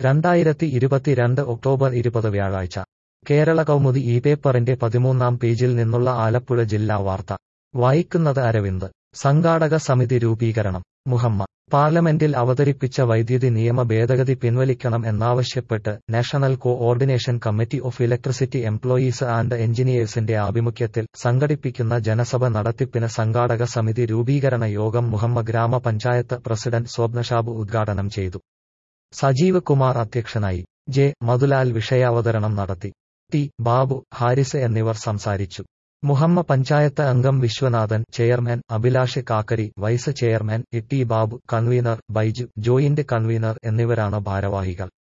രണ്ടായിരത്തി ഇരുപത്തിരണ്ട് ഒക്ടോബർ ഇരുപത് വ്യാഴാഴ്ച കേരള കൗമുദി ഈ പേപ്പറിന്റെ പതിമൂന്നാം പേജിൽ നിന്നുള്ള ആലപ്പുഴ ജില്ലാ വാർത്ത വായിക്കുന്നത് അരവിന്ദ് സംഘാടക സമിതി രൂപീകരണം മുഹമ്മ പാർലമെന്റിൽ അവതരിപ്പിച്ച വൈദ്യുതി നിയമ ഭേദഗതി പിൻവലിക്കണം എന്നാവശ്യപ്പെട്ട് national coordination committee of electricity employees and എഞ്ചിനീയേഴ്സിന്റെ ആഭിമുഖ്യത്തിൽ സംഘടിപ്പിക്കുന്ന ജനസഭ നടത്തിപ്പിന് സംഘാടക സമിതി രൂപീകരണ യോഗം മുഹമ്മ ഗ്രാമപഞ്ചായത്ത് പ്രസിഡന്റ് സ്വപ്നഷാബ് ഉദ്ഘാടനം ചെയ്തു സജീവ് കുമാർ അധ്യക്ഷനായി ജെ മധുലാൽ വിഷയാവതരണം നടത്തി ടി ബാബു ഹാരിസ് എന്നിവർ സംസാരിച്ചു മുഹമ്മ പഞ്ചായത്ത് അംഗം Viswanathan chairman Abhilash Kakkari vice chairman E T Babu convener Baiju joint convener എന്നിവരാണ് ഭാരവാഹികൾ